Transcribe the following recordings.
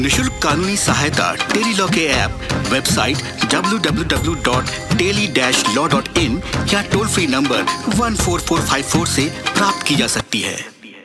निशुल्क कानूनी सहायता टेली लॉ के ऐप वेबसाइट www.teli-law.in या टोल फ्री नंबर 14454 से प्राप्त की जा सकती है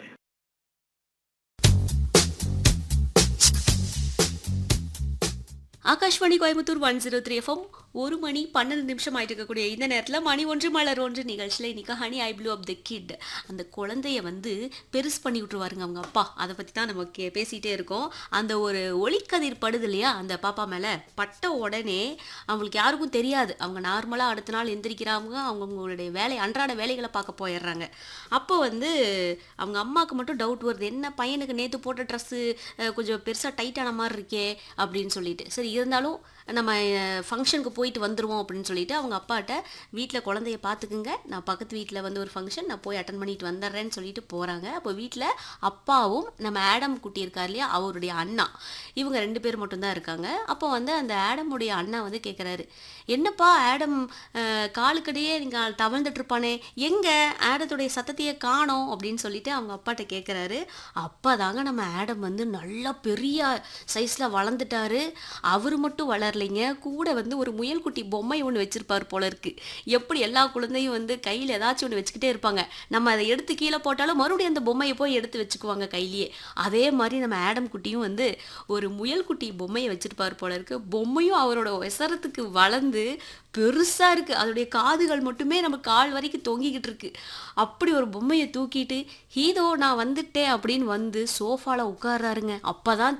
Akashvani Coimbatore one zero three FM ஒரு மணி பன்னெண்டு நிமிஷம் ஆயிட்டு இருக்கக்கூடிய இந்த நேரத்தில் மணி ஒன்று மலர் ஒன்று நிகழ்ச்சியில் இன்னைக்கு honey I blew up the kid அந்த குழந்தைய வந்து பெருசு பண்ணி விட்டுருவாருங்க அவங்க அப்பா அதை பற்றி தான் நம்ம கே பேசிகிட்டே இருக்கோம் அந்த ஒரு ஒளிக்கதிர் படுது இல்லையா அந்த பாப்பா மேலே பட்ட உடனே அவங்களுக்கு யாருக்கும் தெரியாது அவங்க நார்மலாக அடுத்த நாள் எந்திரிக்கிறாங்க அவங்கவுங்களுடைய வேலை அன்றாட வேலைகளை பார்க்க போயிடுறாங்க அப்போ வந்து அவங்க அம்மாவுக்கு மட்டும் டவுட் வருது என்ன பையனுக்கு நேற்று போட்ட ட்ரெஸ்ஸு கொஞ்சம் பெருசாக டைட்டான மாதிரி இருக்கே அப்படின்னு சொல்லிட்டு சரி இருந்தாலும் நம்ம ஃபங்க்ஷனுக்கு போயிட்டு வந்துடுவோம் அப்படின்னு சொல்லிட்டு அவங்க அப்பாட்ட வீட்டில் குழந்தைய பார்த்துக்குங்க நான் பக்கத்து வீட்டில் வந்து ஒரு ஃபங்க்ஷன் நான் போய் அட்டன் பண்ணிட்டு வந்துடுறேன்னு சொல்லிட்டு போகிறாங்க அப்போ வீட்டில் அப்பாவும் நம்ம ஆடம் குட்டி இருக்கார் இல்லையா அவருடைய அண்ணா இவங்க ரெண்டு பேர் மட்டும்தான் இருக்காங்க அப்போ வந்து அந்த ஆடமுடைய அண்ணா வந்து கேட்குறாரு என்னப்பா ஆடம் அஹ், காலுக்கடியே நீங்கள் தவழ்ந்துட்டு இருப்பானே எங்கே ஆடத்துடைய சத்தத்தையே காணோம் அப்படின்னு சொல்லிட்டு அவங்க அப்பாட்ட கேட்குறாரு அப்போ தாங்க நம்ம ஆடம் வந்து நல்லா பெரிய சைஸில் வளர்ந்துட்டாரு அவர் மட்டும் வளரலைங்க கூட வந்து ஒரு முயல்குட்டி பொம்மை ஒன்று வச்சிருப்பார் போல இருக்கு எப்படி எல்லா குழந்தையும் வந்து கையில் ஏதாச்சும் ஒன்று வச்சுக்கிட்டே இருப்பாங்க நம்ம அதை எடுத்து கீழே போட்டாலும் மறுபடியும் அந்த பொம்மையை போய் எடுத்து வச்சுக்குவாங்க கையிலேயே அதே மாதிரி நம்ம ஆடம் குட்டியும் வந்து ஒரு முயல்குட்டி பொம்மையை வச்சிருப்பார் போல இருக்கு பொம்மையும் அவரோட விசரத்துக்கு வளர்ந்து பெருசா இருக்கு அதோடைய காதுகள் மட்டுமே நம்ம கால் வரைக்கும் தொங்கிக்கிட்டு இருக்கு அப்படி ஒரு பொம்மையை தூக்கிட்டு ஹீதோ நான் வந்துட்டேன் அப்படின்னு வந்து சோஃபால உட்கார்றாருங்க அப்பதான்